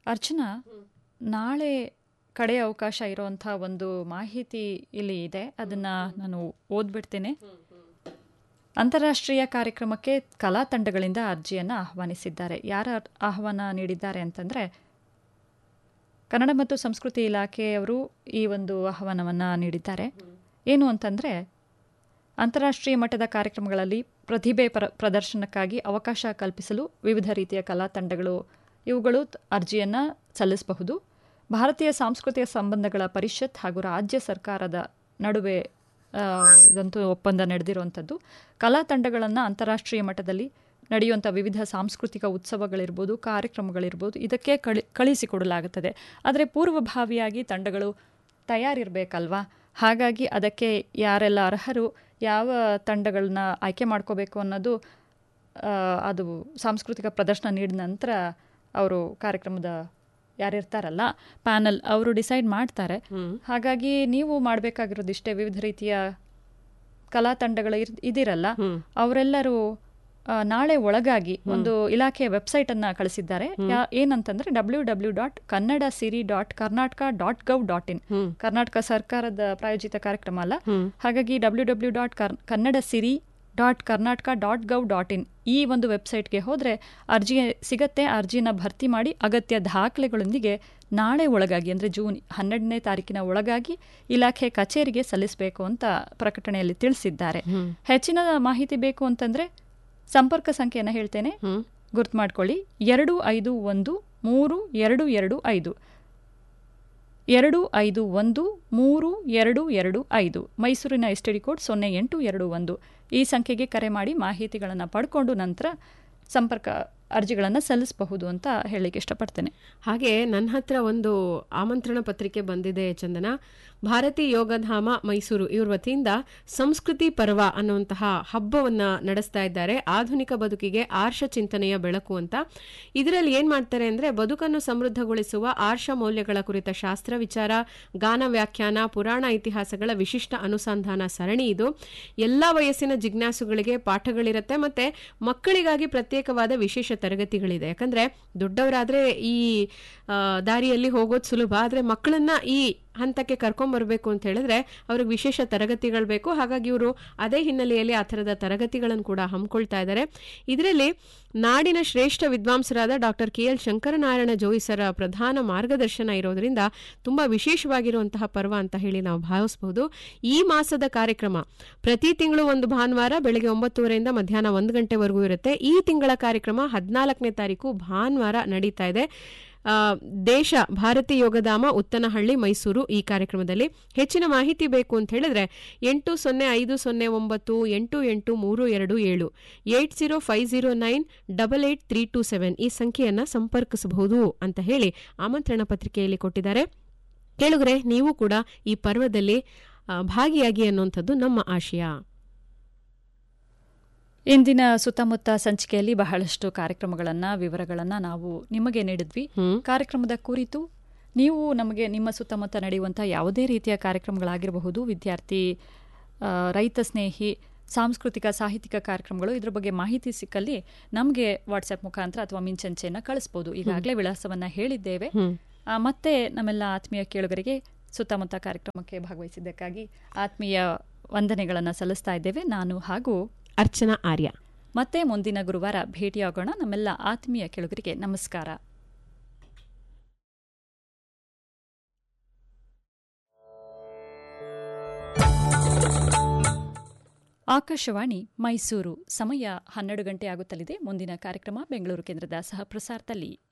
ಅರ್ಚನಾ ನಾಳೆ ಕಡೆಯ ಅವಕಾಶ ಇರುವಂಥ ಒಂದು ಮಾಹಿತಿ ಇಲ್ಲಿ ಇದೆ ಅದನ್ನು ನಾನು ಓದ್ಬಿಡ್ತೇನೆ ಅಂತಾರಾಷ್ಟ್ರೀಯ ಕಾರ್ಯಕ್ರಮಕ್ಕೆ ಕಲಾ ತಂಡಗಳಿಂದ ಅರ್ಜಿಯನ್ನು ಆಹ್ವಾನಿಸಿದ್ದಾರೆ ಯಾರ ಆಹ್ವಾನ ನೀಡಿದ್ದಾರೆ ಅಂತಂದರೆ ಕನ್ನಡ ಮತ್ತು ಸಂಸ್ಕೃತಿ ಇಲಾಖೆಯವರು ಈ ಒಂದು ಆಹ್ವಾನವನ್ನು ನೀಡಿದ್ದಾರೆ ಏನು ಅಂತಂದರೆ ಅಂತಾರಾಷ್ಟ್ರೀಯ ಮಟ್ಟದ ಕಾರ್ಯಕ್ರಮಗಳಲ್ಲಿ ಪ್ರತಿಭೆ ಪ್ರ ಪ್ರದರ್ಶನಕ್ಕಾಗಿ ಅವಕಾಶ ಕಲ್ಪಿಸಲು ವಿವಿಧ ರೀತಿಯ ಕಲಾ ತಂಡಗಳು ಇವುಗಳು ಅರ್ಜಿಯನ್ನು ಸಲ್ಲಿಸಬಹುದು ಭಾರತೀಯ ಸಾಂಸ್ಕೃತಿಕ ಸಂಬಂಧಗಳ ಪರಿಷತ್ ಹಾಗೂ ರಾಜ್ಯ ಸರ್ಕಾರದ ನಡುವೆ ಆ, ಇದಂತೂ ಒಪ್ಪಂದ ನಡೆದಿರುವಂಥದ್ದು ಕಲಾ ತಂಡಗಳನ್ನು ಅಂತಾರಾಷ್ಟ್ರೀಯ ಮಟ್ಟದಲ್ಲಿ ನಡೆಯುವಂಥ ವಿವಿಧ ಸಾಂಸ್ಕೃತಿಕ ಉತ್ಸವಗಳಿರ್ಬೋದು ಕಾರ್ಯಕ್ರಮಗಳಿರ್ಬೋದು ಇದಕ್ಕೆ ಕಳಿ ಕಳಿಸಿಕೊಡಲಾಗುತ್ತದೆ ಆದರೆ ಪೂರ್ವಭಾವಿಯಾಗಿ ತಂಡಗಳು ತಯಾರಿರಬೇಕಲ್ವಾ ಹಾಗಾಗಿ ಅದಕ್ಕೆ ಯಾರೆಲ್ಲ ಅರ್ಹರು ಯಾವ ತಂಡಗಳನ್ನ ಆಯ್ಕೆ ಮಾಡ್ಕೋಬೇಕು ಅನ್ನೋದು ಆ, ಅದು ಸಾಂಸ್ಕೃತಿಕ ಪ್ರದರ್ಶನ ನೀಡಿದ ನಂತರ ಅವರು ಕಾರ್ಯಕ್ರಮದ ಯಾರಿರ್ತಾರಲ್ಲ ಪ್ಯಾನಲ್ ಅವರು ಡಿಸೈಡ್ ಮಾಡ್ತಾರೆ ಹಾಗಾಗಿ ನೀವು ಮಾಡಬೇಕಾಗಿರೋದಿಷ್ಟೇ ವಿವಿಧ ರೀತಿಯ ಕಲಾ ತಂಡಗಳು ಇರ್ ಇದಿರಲ್ಲ ಅವರೆಲ್ಲರೂ ಆ, ನಾಳೆ ಒಳಗಾಗಿ ಒಂದು ಇಲಾಖೆಯ ವೆಬ್ಸೈಟ್ ಅನ್ನ ಕಳಿಸಿದ್ದಾರೆ ಯಾ- ಏನಂತಂದ್ರೆ W W dot Kannada Siri dot Karnataka dot gov dot in Karnataka ಸರ್ಕಾರದ ಪ್ರಾಯೋಜಿತ ಕಾರ್ಯಕ್ರಮ ಅಲ್ಲ ಹಾಗಾಗಿ W W dot Kannada Siri dot Karnataka dot gov dot in ಈ ಒಂದು ವೆಬ್ಸೈಟ್ಗೆ ಹೋದರೆ ಅರ್ಜಿ ಸಿಗತ್ತೆ ಅರ್ಜಿನ ಭರ್ತಿ ಮಾಡಿ ಅಗತ್ಯ ದಾಖಲೆಗಳೊಂದಿಗೆ ನಾಳೆ ಒಳಗಾಗಿ ಅಂದರೆ ಜೂನ್ ಹನ್ನೆರಡನೇ ತಾರೀಕಿನ ಒಳಗಾಗಿ ಇಲಾಖೆ ಕಚೇರಿಗೆ ಸಲ್ಲಿಸಬೇಕು ಅಂತ ಪ್ರಕಟಣೆಯಲ್ಲಿ ತಿಳಿಸಿದ್ದಾರೆ ಹೆಚ್ಚಿನ ಮಾಹಿತಿ ಬೇಕು ಅಂತಂದ್ರೆ ಸಂಪರ್ಕ ಸಂಖ್ಯೆಯನ್ನು ಹೇಳ್ತೇನೆ ಗುರ್ತು ಮಾಡ್ಕೊಳ್ಳಿ ಎರಡು ಐದು ಒಂದು ಮೂರು ಎರಡು ಎರಡು ಐದು ಎರಡು ಐದು ಒಂದು ಮೂರು ಎರಡು ಎರಡು ಐದು ಮೈಸೂರಿನ ಎಸ್ ಟಿ ಡಿ ಕೋಡ್ ಸೊನ್ನೆ ಎಂಟು ಎರಡು ಒಂದು ಈ ಸಂಖ್ಯೆಗೆ ಕರೆ ಮಾಡಿ ಮಾಹಿತಿಗಳನ್ನು ಪಡ್ಕೊಂಡು ನಂತರ ಸಂಪರ್ಕ ಅರ್ಜಿಗಳನ್ನು ಸಲ್ಲಿಸಬಹುದು ಅಂತ ಹೇಳಲಿಕ್ಕೆ ಇಷ್ಟಪಡ್ತೇನೆ ಹಾಗೆ ನನ್ನ ಹತ್ರ ಒಂದು ಆಮಂತ್ರಣ ಪತ್ರಿಕೆ ಬಂದಿದೆ ಚಂದನ ಭಾರತಿ ಯೋಗಧಾಮ ಮೈಸೂರು ಇವ್ರ ವತಿಯಿಂದ ಸಂಸ್ಕೃತಿ ಪರ್ವ ಅನ್ನುವಂತಹ ಹಬ್ಬವನ್ನ ನಡೆಸ್ತಾ ಇದ್ದಾರೆ ಆಧುನಿಕ ಬದುಕಿಗೆ ಆರ್ಷ ಚಿಂತನೆಯ ಬೆಳಕು ಅಂತ ಇದರಲ್ಲಿ ಏನ್ ಮಾಡ್ತಾರೆ ಅಂದ್ರೆ ಬದುಕನ್ನು ಸಮೃದ್ಧಗೊಳಿಸುವ ಆರ್ಷ ಮೌಲ್ಯಗಳ ಕುರಿತ ಶಾಸ್ತ್ರ ವಿಚಾರ ಗಾನ ವ್ಯಾಖ್ಯಾನ ಪುರಾಣ ಇತಿಹಾಸಗಳ ವಿಶಿಷ್ಟ ಅನುಸಂಧಾನ ಸರಣಿ ಇದು ಎಲ್ಲಾ ವಯಸ್ಸಿನ ಜಿಜ್ಞಾಸುಗಳಿಗೆ ಪಾಠಗಳಿರುತ್ತೆ ಮತ್ತೆ ಮಕ್ಕಳಿಗಾಗಿ ಪ್ರತ್ಯೇಕವಾದ ವಿಶೇಷ ತರಗತಿಗಳಿದೆ ಯಾಕಂದ್ರೆ ದೊಡ್ಡವರಾದ್ರೆ ಈ ಆ, ದಾರಿಯಲ್ಲಿ ಹೋಗೋದು ಸುಲಭ ಆದ್ರೆ ಮಕ್ಕಳನ್ನ ಈ ಹಂತಕ್ಕೆ ಕರ್ಕೊಂಬರ್ಬೇಕು ಅಂತ ಹೇಳಿದ್ರೆ ಅವ್ರಿಗೆ ವಿಶೇಷ ತರಗತಿಗಳು ಬೇಕು ಹಾಗಾಗಿ ಇವರು ಅದೇ ಹಿನ್ನೆಲೆಯಲ್ಲಿ ಆ ಥರದ ತರಗತಿಗಳನ್ನು ಕೂಡ ಹಮ್ಮಿಕೊಳ್ತಾ ಇದ್ದಾರೆ ಇದರಲ್ಲಿ ನಾಡಿನ ಶ್ರೇಷ್ಠ ವಿದ್ವಾಂಸರಾದ ಡಾಕ್ಟರ್ ಕೆ ಎಲ್ ಶಂಕರನಾರಾಯಣ ಜೋಯಿಸರ ಪ್ರಧಾನ ಮಾರ್ಗದರ್ಶನ ಇರೋದ್ರಿಂದ ತುಂಬಾ ವಿಶೇಷವಾಗಿರುವಂತಹ ಪರ್ವ ಅಂತ ಹೇಳಿ ನಾವು ಭಾವಿಸಬಹುದು ಈ ಮಾಸದ ಕಾರ್ಯಕ್ರಮ ಪ್ರತಿ ತಿಂಗಳು ಒಂದು ಭಾನುವಾರ ಬೆಳಗ್ಗೆ ಒಂಬತ್ತುವರೆಯಿಂದ ಮಧ್ಯಾಹ್ನ ಒಂದು ಗಂಟೆವರೆಗೂ ಇರುತ್ತೆ ಈ ತಿಂಗಳ ಕಾರ್ಯಕ್ರಮ ಹದಿನಾಲ್ಕನೇ ತಾರೀಕು ಭಾನುವಾರ ನಡೀತಾ ಇದೆ ಆ, ದೇಶ ಭಾರತಿ ಯೋಗಧಾಮ ಉತ್ತನಹಳ್ಳಿ ಮೈಸೂರು ಈ ಕಾರ್ಯಕ್ರಮದಲ್ಲಿ ಹೆಚ್ಚಿನ ಮಾಹಿತಿ ಬೇಕು ಅಂತ ಹೇಳಿದ್ರೆ ಎಂಟು ಸೊನ್ನೆ ಐದು ಸೊನ್ನೆ ಒಂಬತ್ತು ಎಂಟು ಎಂಟು ಮೂರು ಎರಡು ಏಳು eight zero five zero nine double eight three two seven ಈ ಸಂಖ್ಯೆಯನ್ನ ಸಂಪರ್ಕಿಸಬಹುದು ಅಂತ ಹೇಳಿ ಆಮಂತ್ರಣ ಪತ್ರಿಕೆಯಲ್ಲಿ ಕೊಟ್ಟಿದ್ದಾರೆ ಕೇಳುಗರೆ ನೀವು ಕೂಡ ಈ ಪರ್ವದಲ್ಲಿ ಆ, ಭಾಗಿಯಾಗಿ ಅನ್ನುವಂಥದ್ದು ನಮ್ಮ ಆಶಯ ಇಂದಿನ ಸುತ್ತಮುತ್ತ ಸಂಚಿಕೆಯಲ್ಲಿ ಬಹಳಷ್ಟು ಕಾರ್ಯಕ್ರಮಗಳನ್ನು ವಿವರಗಳನ್ನು ನಾವು ನಿಮಗೆ ನೀಡಿದ್ವಿ ಕಾರ್ಯಕ್ರಮದ ಕುರಿತು ನೀವು ನಮಗೆ ನಿಮ್ಮ ಸುತ್ತಮುತ್ತ ನಡೆಯುವಂಥ ಯಾವುದೇ ರೀತಿಯ ಕಾರ್ಯಕ್ರಮಗಳಾಗಿರಬಹುದು ವಿದ್ಯಾರ್ಥಿ ಆ, ರೈತ ಸ್ನೇಹಿ ಸಾಂಸ್ಕೃತಿಕ ಸಾಹಿತ್ಯಿಕ ಕಾರ್ಯಕ್ರಮಗಳು ಇದ್ರ ಬಗ್ಗೆ ಮಾಹಿತಿ ಸಿಕ್ಕಲ್ಲಿ ನಮಗೆ ವಾಟ್ಸ್ಆಪ್ ಮುಖಾಂತರ ಅಥವಾ ಮಿಂಚಂಚೆಯನ್ನು ಕಳಿಸ್ಬೋದು ಈಗಾಗಲೇ ವಿಳಾಸವನ್ನು ಹೇಳಿದ್ದೇವೆ ಆ, ಮತ್ತೆ ನಮ್ಮೆಲ್ಲ ಆತ್ಮೀಯ ಕೇಳುಗರಿಗೆ ಸುತ್ತಮುತ್ತ ಕಾರ್ಯಕ್ರಮಕ್ಕೆ ಭಾಗವಹಿಸಿದ್ದಕ್ಕಾಗಿ ಆತ್ಮೀಯ ವಂದನೆಗಳನ್ನು ಸಲ್ಲಿಸ್ತಾ ಇದ್ದೇವೆ ನಾನು ಹಾಗೂ ಅರ್ಚನಾ ಆರ್ಯ ಮತ್ತೆ ಮುಂದಿನ ಗುರುವಾರ ಭೇಟಿಯಾಗೋಣ ನಮ್ಮೆಲ್ಲ ಆತ್ಮೀಯ ಕೆಳಗರಿಗೆ ನಮಸ್ಕಾರ ಆಕಾಶವಾಣಿ ಮೈಸೂರು ಸಮಯ ಹನ್ನೆರಡು ಗಂಟೆ ಆಗುತ್ತಲಿದೆ ಮುಂದಿನ ಕಾರ್ಯಕ್ರಮ ಬೆಂಗಳೂರು ಕೇಂದ್ರದ ಸಹ ಪ್ರಸಾರದಲ್ಲಿ